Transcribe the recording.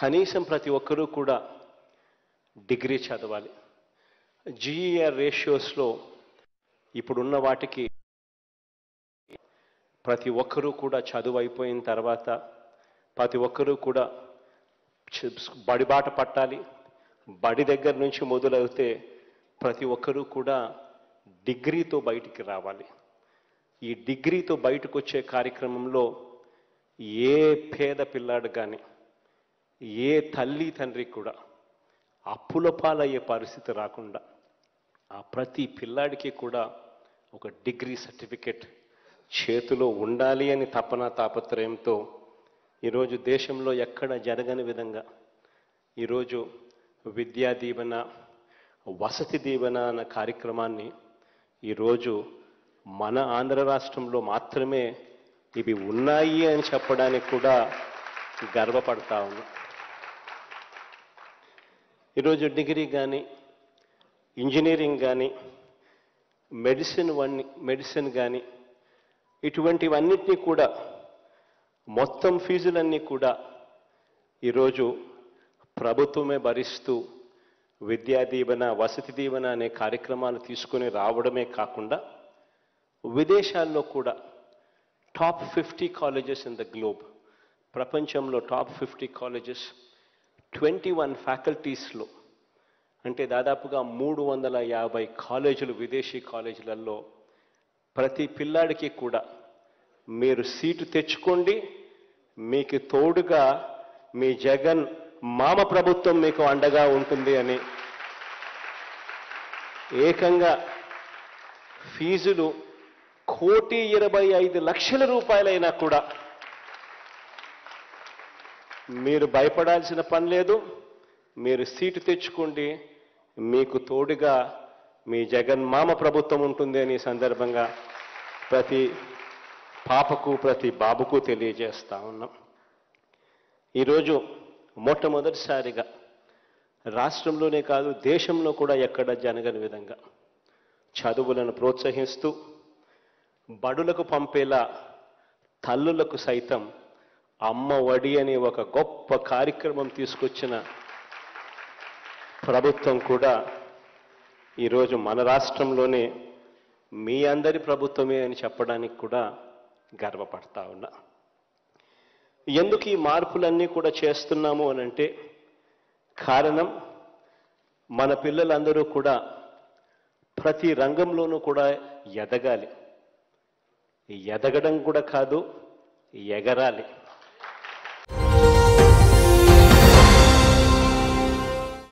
కనీసం ప్రతి ఒక్కరూ కూడా డిగ్రీ చదవాలి జీఈఆర్ రేషియోస్లో ఇప్పుడున్న వాటికి ప్రతి ఒక్కరూ కూడా చదువు అయిపోయిన తర్వాత ప్రతి ఒక్కరూ కూడా చ- బడిబాట పట్టాలి బడి దగ్గర నుంచి మొదలవుతే ప్రతి ఒక్కరూ కూడా డిగ్రీతో బయటికి రావాలి ఈ డిగ్రీతో బయటకు వచ్చే కార్యక్రమంలో ఏ పేద పిల్లాడు కానీ ఏ తల్లి తండ్రి కూడా అప్పుల పాలయ్యే పరిస్థితి రాకుండా ఆ ప్రతి పిల్లాడికి కూడా ఒక డిగ్రీ సర్టిఫికెట్ చేతిలో ఉండాలి అని తపన తాపత్రయంతో ఈరోజు దేశంలో ఎక్కడ జరగని విధంగా ఈరోజు విద్యా దీవెన వసతి దీవెన అన్న కార్యక్రమాన్ని ఈరోజు మన ఆంధ్ర రాష్ట్రంలో మాత్రమే ఇవి ఉన్నాయి అని చెప్పడానికి కూడా గర్వపడతా ఉన్నా ఈరోజు డిగ్రీ కానీ ఇంజనీరింగ్ కానీ మెడిసిన్ వన్ని మెడిసిన్ కానీ ఇటువంటివన్నిటినీ కూడా మొత్తం ఫీజులన్నీ కూడా ఈరోజు ప్రభుత్వమే భరిస్తూ విద్యా దీవెన వసతి దీవెన అనే కార్యక్రమాలు తీసుకొని రావడమే కాకుండా విదేశాల్లో కూడా top fifty colleges in the globe ప్రపంచంలో top fifty colleges twenty one ఫ్యాకల్టీస్లో అంటే దాదాపుగా మూడు వందల యాభై కాలేజీలు విదేశీ కాలేజీలలో ప్రతి పిల్లాడికి కూడా మీరు సీటు తెచ్చుకోండి మీకు తోడుగా మీ జగన్ మామ ప్రభుత్వం మీకు అండగా ఉంటుంది అని ఏకంగా ఫీజులు కోటి ఇరవై ఐదు లక్షల రూపాయలైనా కూడా మీరు భయపడాల్సిన పని లేదు మీరు సీటు తెచ్చుకోండి మీకు తోడుగా మీ జగన్ మామ ప్రభుత్వం ఉంటుంది అని ఈ సందర్భంగా ప్రతి పాపకు ప్రతి బాబుకు తెలియజేస్తా ఉన్నాం ఈరోజు మొట్టమొదటిసారిగా రాష్ట్రంలోనే కాదు దేశంలో కూడా ఎక్కడ జరగని విధంగా చదువులను ప్రోత్సహిస్తూ బడులకు పంపేలా తల్లులకు సైతం అమ్మ వడి అనే ఒక గొప్ప కార్యక్రమం తీసుకొచ్చిన ప్రభుత్వం కూడా ఈరోజు మన రాష్ట్రంలోనే మీ అందరి ప్రభుత్వమే అని చెప్పడానికి కూడా గర్వపడతా ఉన్నా ఎందుకు ఈ మార్పులన్నీ కూడా చేస్తున్నాము అని అంటే కారణం మన పిల్లలందరూ కూడా ప్రతి రంగంలోనూ కూడా ఎదగాలి ఎదగడం కూడా కాదు ఎగరాలి